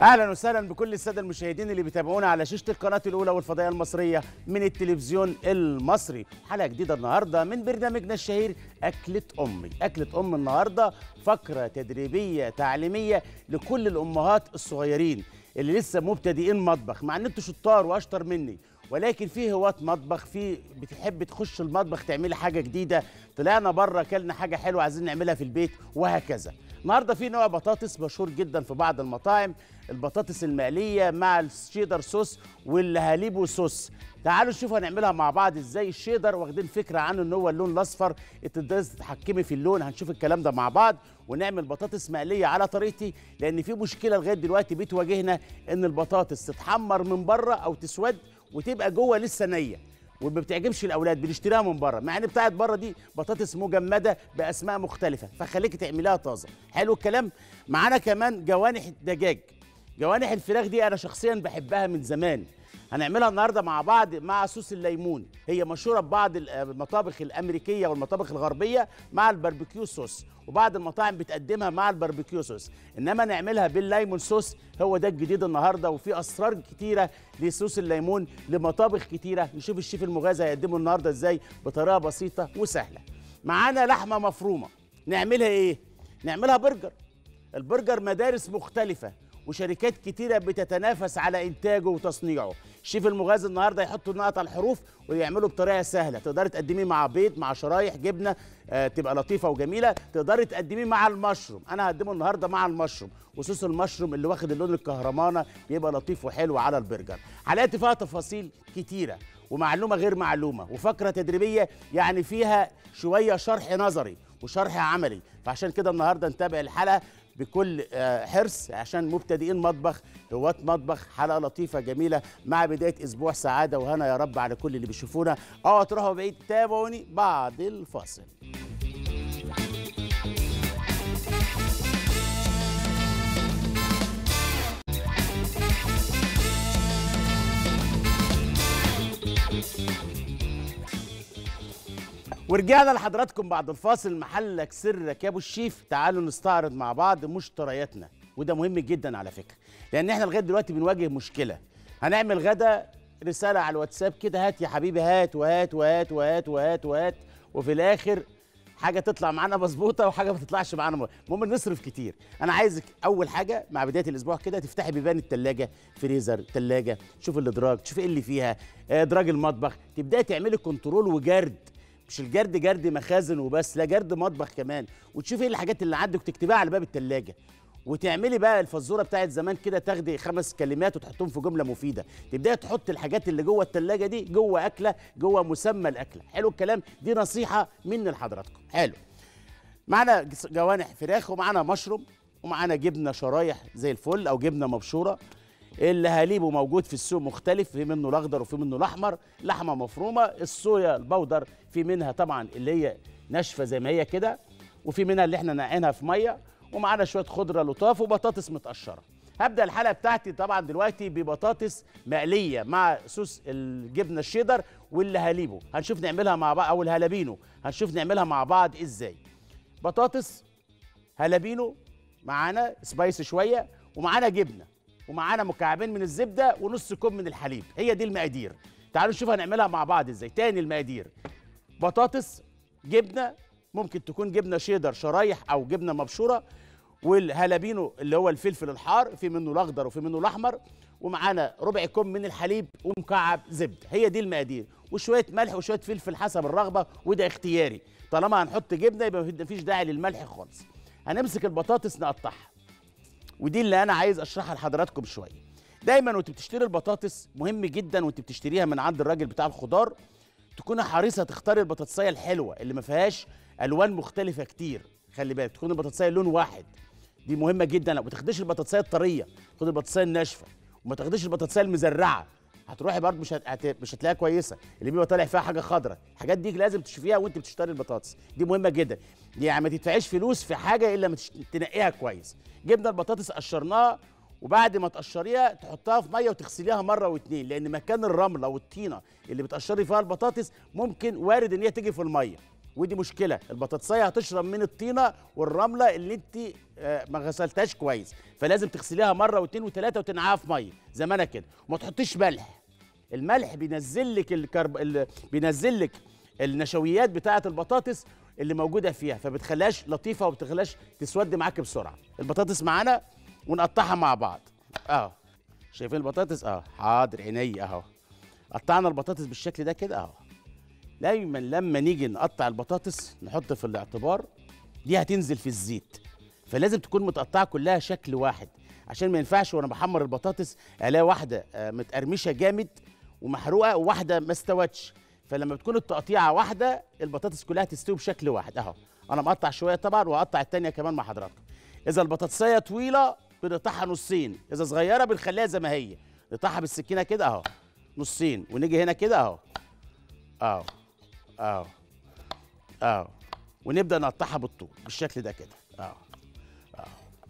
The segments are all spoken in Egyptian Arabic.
اهلا وسهلا بكل الساده المشاهدين اللي بيتابعونا على شاشه القناه الاولى والفضائيه المصريه من التلفزيون المصري حلقه جديده النهارده من برنامجنا الشهير اكله امي اكله ام النهارده فقره تدريبيه تعليميه لكل الامهات الصغيرين اللي لسه مبتدئين مطبخ مع ان انتوا شطار واشطر مني ولكن في هواة مطبخ في بتحب تخش المطبخ تعملي حاجه جديده طلعنا بره اكلنا حاجه حلوه عايزين نعملها في البيت وهكذا النهارده في نوع بطاطس مشهور جدا في بعض المطاعم البطاطس المقليه مع الشيدر صوص والهاليبو صوص تعالوا نشوف هنعملها مع بعض ازاي الشيدر واخدين فكره عنه ان هو اللون الاصفر تقدري تتحكمي في اللون هنشوف الكلام ده مع بعض ونعمل بطاطس مقليه على طريقتي لان في مشكله لغايه دلوقتي بتواجهنا ان البطاطس تتحمر من بره او تسود وتبقى جوه لسه نيه وما بتعجبش الاولاد بنشتريها من بره مع ان بتاعت بره دي بطاطس مجمده باسماء مختلفه فخليكي تعمليها طازه حلو الكلام معانا كمان جوانح الدجاج جوانح الفراخ دي انا شخصيا بحبها من زمان هنعملها النهارده مع بعض مع صوص الليمون هي مشهوره ببعض المطابخ الامريكيه والمطابخ الغربيه مع الباربيكيو صوص وبعض المطاعم بتقدمها مع الباربيكيو صوص انما نعملها بالليمون صوص هو ده الجديد النهارده وفي اسرار كتيره لصوص الليمون لمطابخ كتيره نشوف الشيف المغازي هيقدمه النهارده ازاي بطريقه بسيطه وسهله معانا لحمه مفرومه نعملها ايه نعملها برجر البرجر مدارس مختلفه وشركات كتيرة بتتنافس على إنتاجه وتصنيعه الشيف المغازي النهاردة يحطوا النقط على الحروف ويعملوا بطريقة سهلة تقدري تقدميه مع بيض مع شرايح جبنة آه تبقى لطيفة وجميلة تقدري تقدميه مع المشروم أنا هقدمه النهاردة مع المشروم وصوص المشروم اللي واخد اللون الكهرمانة بيبقى لطيف وحلو على البرجر حلقتي فيها تفاصيل كتيرة ومعلومة غير معلومة وفقرة تدريبية يعني فيها شوية شرح نظري وشرح عملي فعشان كده النهاردة نتابع الحلقة بكل حرص عشان مبتدئين مطبخ هواة مطبخ حلقه لطيفه جميله مع بدايه اسبوع سعاده وهنا يا رب على كل اللي بيشوفونا اوعوا تروحوا بعيد تابعوني بعد الفاصل ورجعنا لحضراتكم بعد الفاصل محلك سرك يا ابو الشيف تعالوا نستعرض مع بعض مشترياتنا وده مهم جدا على فكره لان احنا لغايه دلوقتي بنواجه مشكله هنعمل غدا رساله على الواتساب كده هات يا حبيبي هات وهات وهات وهات وهات وهات وفي الاخر حاجه تطلع معانا مظبوطه وحاجه ما تطلعش معانا المهم نصرف كتير انا عايزك اول حاجه مع بدايه الاسبوع كده تفتحي بيبان الثلاجه فريزر ثلاجه تشوف الادراج تشوف ايه اللي فيها ادراج المطبخ تبداي تعملي كنترول وجرد مش الجرد جرد مخازن وبس لا جرد مطبخ كمان وتشوفي ايه الحاجات اللي عندك وتكتبيها على باب التلاجة وتعملي بقى الفزوره بتاعت زمان كده تاخدي خمس كلمات وتحطهم في جمله مفيده تبداي تحط الحاجات اللي جوه التلاجة دي جوه اكله جوه مسمى الاكله حلو الكلام دي نصيحه مني لحضراتكم حلو معانا جوانح فراخ ومعانا مشروم ومعانا جبنه شرايح زي الفل او جبنه مبشوره اللي هليبه موجود في السوق مختلف في منه الاخضر وفي منه الاحمر لحمه مفرومه الصويا البودر في منها طبعا اللي هي ناشفه زي ما هي كده وفي منها اللي احنا نقعينها في ميه ومعانا شويه خضره لطاف وبطاطس متقشره هبدا الحلقه بتاعتي طبعا دلوقتي ببطاطس مقليه مع صوص الجبنه الشيدر واللي هليبه هنشوف نعملها مع بعض او الهلابينو هنشوف نعملها مع بعض ازاي بطاطس هلابينو معانا سبايس شويه ومعانا جبنه ومعانا مكعبين من الزبده ونص كوب من الحليب هي دي المقادير تعالوا نشوف هنعملها مع بعض ازاي تاني المقادير بطاطس جبنه ممكن تكون جبنه شيدر شرايح او جبنه مبشوره والهلابينو اللي هو الفلفل الحار في منه الاخضر وفي منه الاحمر ومعانا ربع كوب من الحليب ومكعب زبده هي دي المقادير وشويه ملح وشويه فلفل حسب الرغبه وده اختياري طالما هنحط جبنه يبقى مفيش داعي للملح خالص هنمسك البطاطس نقطعها ودي اللي انا عايز اشرحها لحضراتكم شويه دايما وانت بتشتري البطاطس مهم جدا وانت بتشتريها من عند الراجل بتاع الخضار تكوني حريصه تختاري البطاطسيه الحلوه اللي ما فيهاش الوان مختلفه كتير خلي بالك تكون البطاطسيه لون واحد دي مهمه جدا ما تاخديش البطاطسيه الطريه خدي البطاطسيه الناشفه وما تاخديش البطاطسيه المزرعه هتروحي برضه مش هت... مش هتلاقيها كويسه اللي بيبقى طالع فيها حاجه خضراء الحاجات دي لازم تشوفيها وانت بتشتري البطاطس دي مهمه جدا يعني ما تدفعيش فلوس في حاجه الا ما تش... تنقيها كويس جبنا البطاطس قشرناها وبعد ما تقشريها تحطها في ميه وتغسليها مره واتنين لان مكان الرمله والطينه اللي بتقشري فيها البطاطس ممكن وارد ان هي تيجي في الميه ودي مشكله البطاطسايه هتشرب من الطينه والرمله اللي انت آه، ما غسلتهاش كويس فلازم تغسليها مره واثنين وثلاثه وتنقعها في ميه زي ما انا كده وما تحطيش ملح الملح بينزل لك الكرب... ال... بينزل لك النشويات بتاعه البطاطس اللي موجوده فيها فبتخليهاش لطيفه وبتخليهاش تسود معاك بسرعه البطاطس معانا ونقطعها مع بعض اه شايفين البطاطس اه حاضر عيني اهو قطعنا البطاطس بالشكل ده كده اهو دايما لما نيجي نقطع البطاطس نحط في الاعتبار دي هتنزل في الزيت فلازم تكون متقطعه كلها شكل واحد عشان ما ينفعش وانا بحمر البطاطس الاقي واحده آه، متقرمشه جامد ومحروقه وواحده ما استوتش فلما بتكون التقطيعه واحده البطاطس كلها تستوي بشكل واحد اهو انا مقطع شويه طبعا وهقطع التانيه كمان مع حضراتكم اذا البطاطسيه طويله بنقطعها نصين اذا صغيره بنخليها زي ما هي نقطعها بالسكينه كده اهو نصين ونيجي هنا كده اهو اهو اهو اهو ونبدا نقطعها بالطول بالشكل ده كده اهو اهو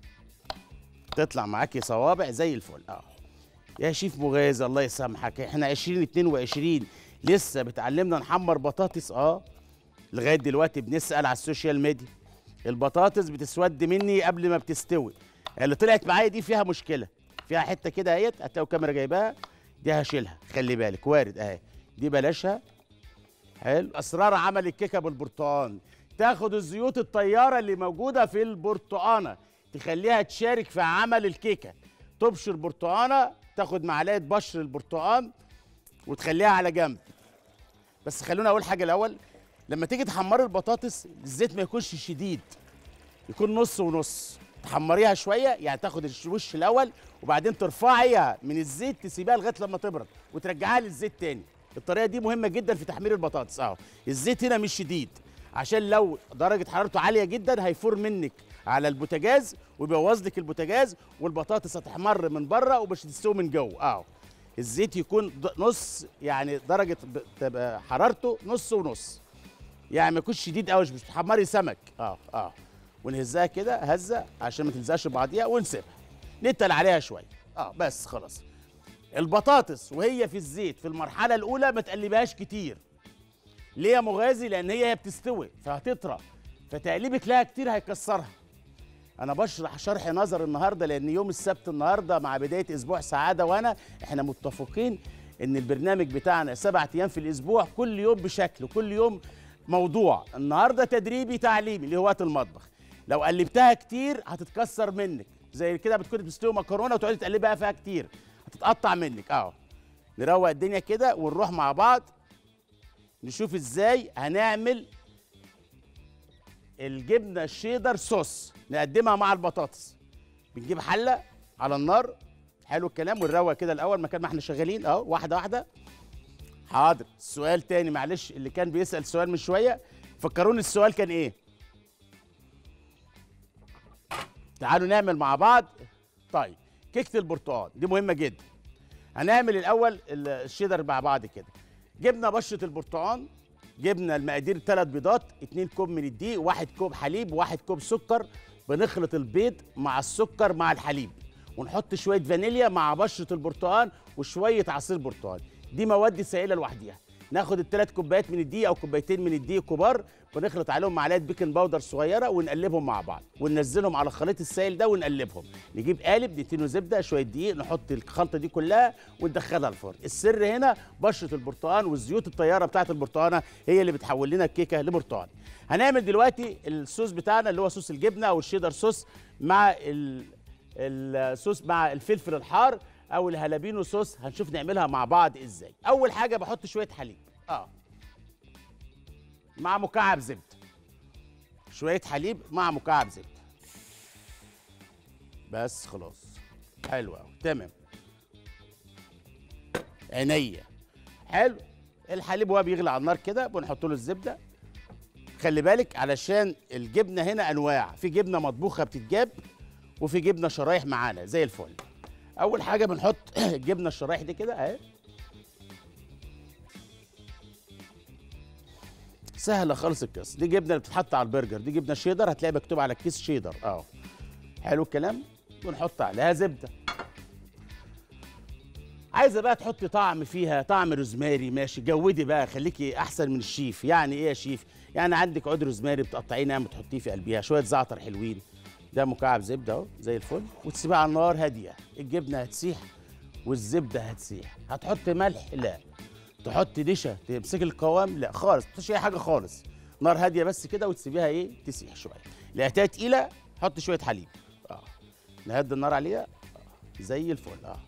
تطلع معاكي صوابع زي الفل اهو يا شيف مغازي الله يسامحك احنا 2022 لسه بتعلمنا نحمر بطاطس اه لغايه دلوقتي بنسال على السوشيال ميديا البطاطس بتسود مني قبل ما بتستوي اللي طلعت معايا دي فيها مشكله فيها حته كده اهيت هتلاقوا الكاميرا جايباها دي هشيلها خلي بالك وارد اهي دي بلاشها حلو اسرار عمل الكيكه بالبرتقال تاخد الزيوت الطياره اللي موجوده في البرتقانه تخليها تشارك في عمل الكيكه تبشر برتقانه تاخد معلقه بشر البرتقال وتخليها على جنب بس خلونا اقول حاجه الاول لما تيجي تحمري البطاطس الزيت ما يكونش شديد يكون نص ونص تحمريها شويه يعني تاخد الوش الاول وبعدين ترفعيها من الزيت تسيبيها لغايه لما تبرد وترجعيها للزيت تاني الطريقه دي مهمه جدا في تحمير البطاطس اهو الزيت هنا مش شديد عشان لو درجه حرارته عاليه جدا هيفور منك على البوتاجاز ويبوظ لك البوتاجاز والبطاطس هتحمر من بره ومش هتستوي من جوه اهو الزيت يكون د- نص يعني درجه ب- تبقى حرارته نص ونص يعني ما يكونش شديد قوي مش بتحمري سمك اه اه ونهزها كده هزه عشان ما تلزقش بعضيها ونسيبها نتقل عليها شويه اه بس خلاص البطاطس وهي في الزيت في المرحله الاولى ما تقلبهاش كتير ليه يا مغازي لان هي هي بتستوي فهتطرى فتقليبك لها كتير هيكسرها انا بشرح شرح نظر النهارده لان يوم السبت النهارده مع بدايه اسبوع سعاده وانا احنا متفقين ان البرنامج بتاعنا سبعة ايام في الاسبوع كل يوم بشكل وكل يوم موضوع النهارده تدريبي تعليمي اللي هو وقت المطبخ لو قلبتها كتير هتتكسر منك زي كده بتكوني بتستوي مكرونه وتقعدي تقلبها فيها كتير هتتقطع منك اهو نروق الدنيا كده ونروح مع بعض نشوف ازاي هنعمل الجبنه الشيدر صوص نقدمها مع البطاطس بنجيب حله على النار حلو الكلام ونروق كده الاول مكان ما احنا شغالين اهو واحده واحده حاضر سؤال تاني معلش اللي كان بيسال سؤال من شويه فكروني السؤال كان ايه تعالوا نعمل مع بعض طيب كيكه البرتقال دي مهمه جدا هنعمل الاول ال- الشيدر مع بعض كده جبنا بشره البرتقال جبنا المقادير ثلاث بيضات اتنين كوب من الدقيق واحد كوب حليب واحد كوب سكر بنخلط البيض مع السكر مع الحليب ونحط شويه فانيليا مع بشره البرتقال وشويه عصير برتقال دي مواد سائله لوحديها ناخد الثلاث كوبايات من الدقيق او كوبايتين من الدقيق كبار بنخلط عليهم معلقه بيكنج باودر صغيره ونقلبهم مع بعض وننزلهم على الخليط السائل ده ونقلبهم نجيب قالب نديله زبده شويه دقيق نحط الخلطه دي كلها وندخلها الفرن السر هنا بشره البرتقال والزيوت الطياره بتاعه البرتقانه هي اللي بتحول لنا الكيكه لبرتقال هنعمل دلوقتي الصوص بتاعنا اللي هو صوص الجبنه او الشيدر صوص مع ال- الصوص مع الفلفل الحار او الهالابينو صوص هنشوف نعملها مع بعض ازاي اول حاجه بحط شويه حليب اه مع مكعب زبده شويه حليب مع مكعب زبده بس خلاص حلو قوي تمام عينيا حلو الحليب وهو بيغلي على النار كده بنحط له الزبده خلي بالك علشان الجبنه هنا انواع في جبنه مطبوخه بتتجاب وفي جبنه شرايح معانا زي الفل اول حاجه بنحط الجبنه الشرايح دي كده اهي سهله خالص القصه دي جبنه اللي بتتحط على البرجر دي جبنه شيدر هتلاقي مكتوب على الكيس شيدر اه حلو الكلام ونحط عليها زبده عايزه بقى تحطي طعم فيها طعم روزماري ماشي جودي بقى خليكي احسن من الشيف يعني ايه يا شيف يعني عندك عود روزماري بتقطعيه ناعم وتحطيه في قلبيها شويه زعتر حلوين ده مكعب زبده اهو زي الفل وتسيبها على النار هاديه الجبنه هتسيح والزبده هتسيح هتحط ملح لا تحط نشا تمسك القوام لا خالص ما تحطش اي حاجه خالص نار هاديه بس كده وتسيبيها ايه تسيح شويه لقيتها تقيله حط شويه حليب اه نهدي النار عليها آه. زي الفل اه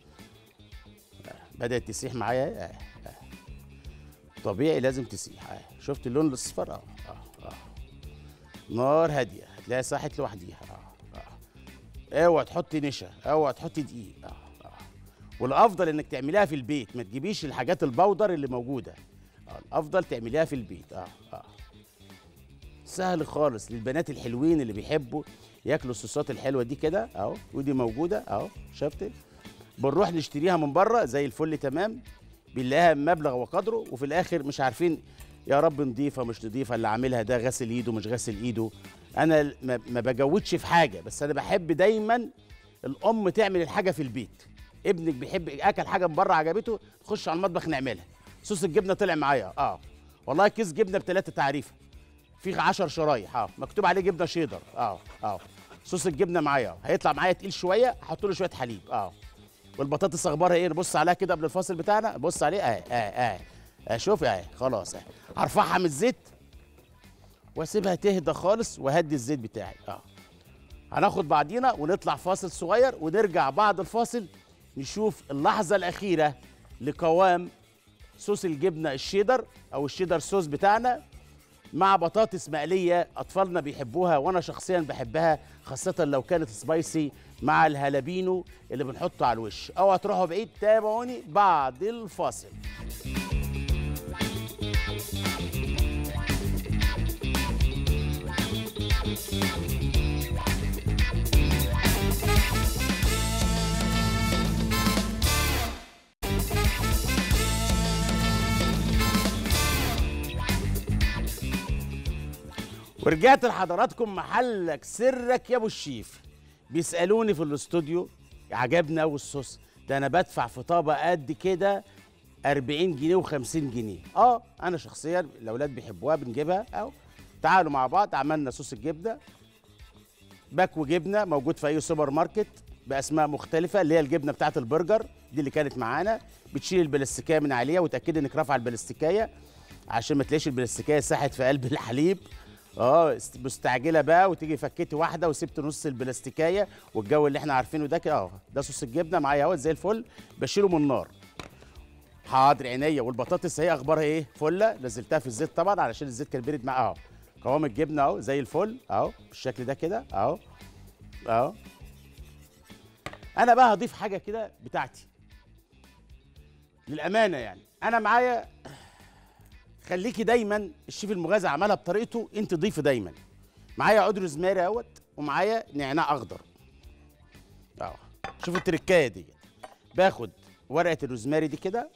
بدأت تسيح معايا آه. آه. طبيعي لازم تسيح آه. شفت اللون الاصفر اه اه اه نار هاديه هتلاقيها ساحت لوحديها اه اه اوعى تحطي نشا اوعى تحطي دقيق اه اه والافضل انك تعمليها في البيت ما تجيبيش الحاجات البودر اللي موجوده اه الافضل تعمليها في البيت اه اه سهل خالص للبنات الحلوين اللي بيحبوا ياكلوا الصوصات الحلوه دي كده اهو ودي موجوده اهو شفت بنروح نشتريها من بره زي الفل تمام بنلاقيها مبلغ وقدره وفي الاخر مش عارفين يا رب نضيفه مش نضيفه اللي عاملها ده غاسل ايده مش غاسل ايده انا ما ما بجودش في حاجه بس انا بحب دايما الام تعمل الحاجه في البيت ابنك بيحب اكل حاجه من بره عجبته تخش على المطبخ نعملها صوص الجبنه طلع معايا اه والله كيس جبنه بثلاثه تعريفه في 10 شرايح اه مكتوب عليه جبنه شيدر اه اه صوص الجبنه معايا أهو. هيطلع معايا تقيل شويه احط له شويه حليب اه والبطاطس اخبارها ايه نبص عليها كده قبل الفاصل بتاعنا بص عليه اهي اهي اهي اهي شوف اهي خلاص اهي هرفعها من الزيت واسيبها تهدى خالص وهدي الزيت بتاعي اه هناخد بعضينا ونطلع فاصل صغير ونرجع بعد الفاصل نشوف اللحظه الاخيره لقوام صوص الجبنه الشيدر او الشيدر صوص بتاعنا مع بطاطس مقليه اطفالنا بيحبوها وانا شخصيا بحبها خاصه لو كانت سبايسي مع الهالابينو اللي بنحطه على الوش اوعى تروحوا بعيد تابعوني بعد الفاصل ورجعت لحضراتكم محلك سرك يا ابو الشيف بيسالوني في الاستوديو عجبني قوي الصوص ده انا بدفع في طبق قد كده 40 جنيه و50 جنيه اه انا شخصيا الاولاد بيحبوها بنجيبها اهو تعالوا مع بعض عملنا صوص الجبنه باكو جبنه موجود في اي سوبر ماركت باسماء مختلفه اللي هي الجبنه بتاعه البرجر دي اللي كانت معانا بتشيل البلاستيكيه من عليها وتاكدي انك رافعه البلاستيكيه عشان ما تلاقيش البلاستيكيه ساحت في قلب الحليب اه است- مستعجله بقى وتيجي فكيتي واحده وسبت نص البلاستيكيه والجو اللي احنا عارفينه ده كده اه ده صوص الجبنه معايا اهوت زي الفل بشيله من النار حاضر عينيا والبطاطس هي اخبارها ايه فله نزلتها في الزيت طبعا علشان الزيت كان بيرد معاها اهو قوام الجبنه اهو زي الفل اهو بالشكل ده كده اهو اهو انا بقى هضيف حاجه كده بتاعتي للامانه يعني انا معايا خليكي دايما الشيف المغازي عملها بطريقته انت ضيفي دايما معايا عود روزماري اهوت ومعايا نعناع اخضر اهو شوفوا التركايه دي باخد ورقه الروزماري دي كده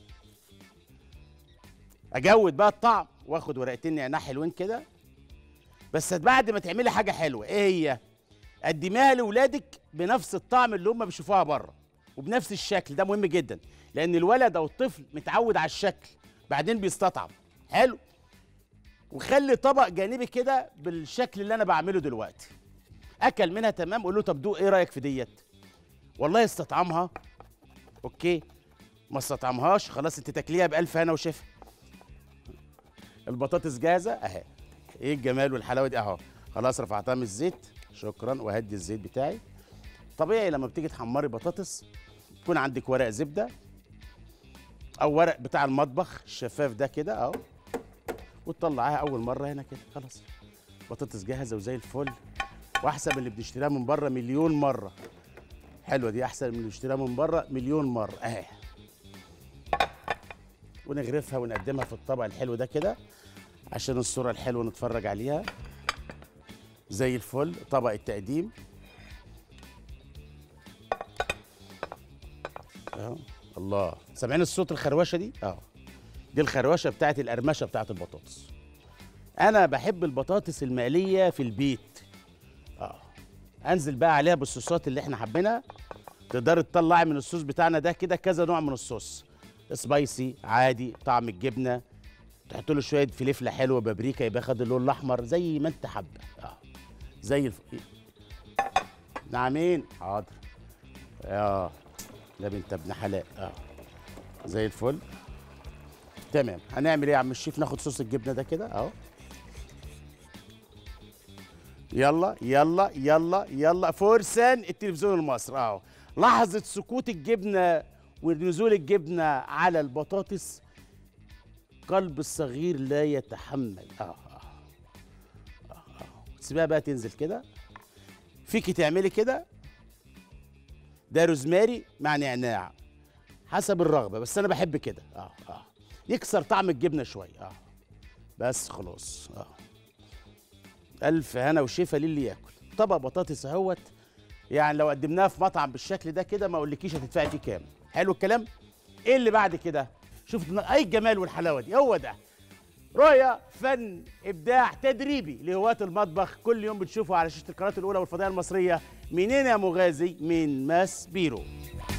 اجود بقى الطعم واخد ورقتين نعناع حلوين كده بس بعد ما تعملي حاجه حلوه ايه هي قدميها لاولادك بنفس الطعم اللي هم بيشوفوها بره وبنفس الشكل ده مهم جدا لان الولد او الطفل متعود على الشكل بعدين بيستطعم حلو وخلي طبق جانبي كده بالشكل اللي انا بعمله دلوقتي اكل منها تمام قول له طب دوق ايه رايك في ديت والله استطعمها اوكي ما استطعمهاش خلاص انت تاكليها بالف هنا وشفا البطاطس جاهزه اهي ايه الجمال والحلاوه دي اهو خلاص رفعتها من الزيت شكرا وهدي الزيت بتاعي طبيعي لما بتيجي تحمري بطاطس يكون عندك ورق زبده او ورق بتاع المطبخ الشفاف ده كده اهو وتطلعيها اول مره هنا كده خلاص بطاطس جاهزه وزي الفل واحسن من اللي بنشتريها من بره مليون مره حلوه دي احسن من اللي بنشتريها من بره مليون مره اهي ونغرفها ونقدمها في الطبق الحلو ده كده عشان الصوره الحلوه نتفرج عليها زي الفل طبق التقديم اهو الله سامعين الصوت الخروشه دي اه دي الخروشه بتاعت القرمشه بتاعت البطاطس انا بحب البطاطس المقليه في البيت اه انزل بقى عليها بالصوصات اللي احنا حابينها تقدري تطلعي من الصوص بتاعنا ده كده كذا نوع من الصوص سبايسي عادي طعم الجبنه تحط له شويه فلفله حلوه بابريكا يبقى خد اللون الاحمر زي ما انت حابه اه زي الف... نعمين حاضر اه ده بنت ابن حلال اه زي الفل تمام هنعمل ايه يا عم الشيف ناخد صوص الجبنه ده كده اهو يلا يلا يلا يلا فرسان التلفزيون المصري اهو لحظه سكوت الجبنه ونزول الجبنه على البطاطس قلب الصغير لا يتحمل اه اه اه, آه. تسيبها بقى تنزل كده فيكي تعملي كده ده روزماري مع نعناع حسب الرغبه بس انا بحب كده اه اه يكسر طعم الجبنه شويه اه بس خلاص اه الف هنا وشفا للي ياكل طبق بطاطس اهوت يعني لو قدمناها في مطعم بالشكل ده كده ما اقولكيش هتدفعي فيه كام حلو الكلام ايه اللي بعد كده شوف اي الجمال والحلاوه دي هو ده رؤية فن إبداع تدريبي لهواة المطبخ كل يوم بتشوفه على شاشة القناة الأولى والفضائية المصرية منين يا مغازي من ماس بيرو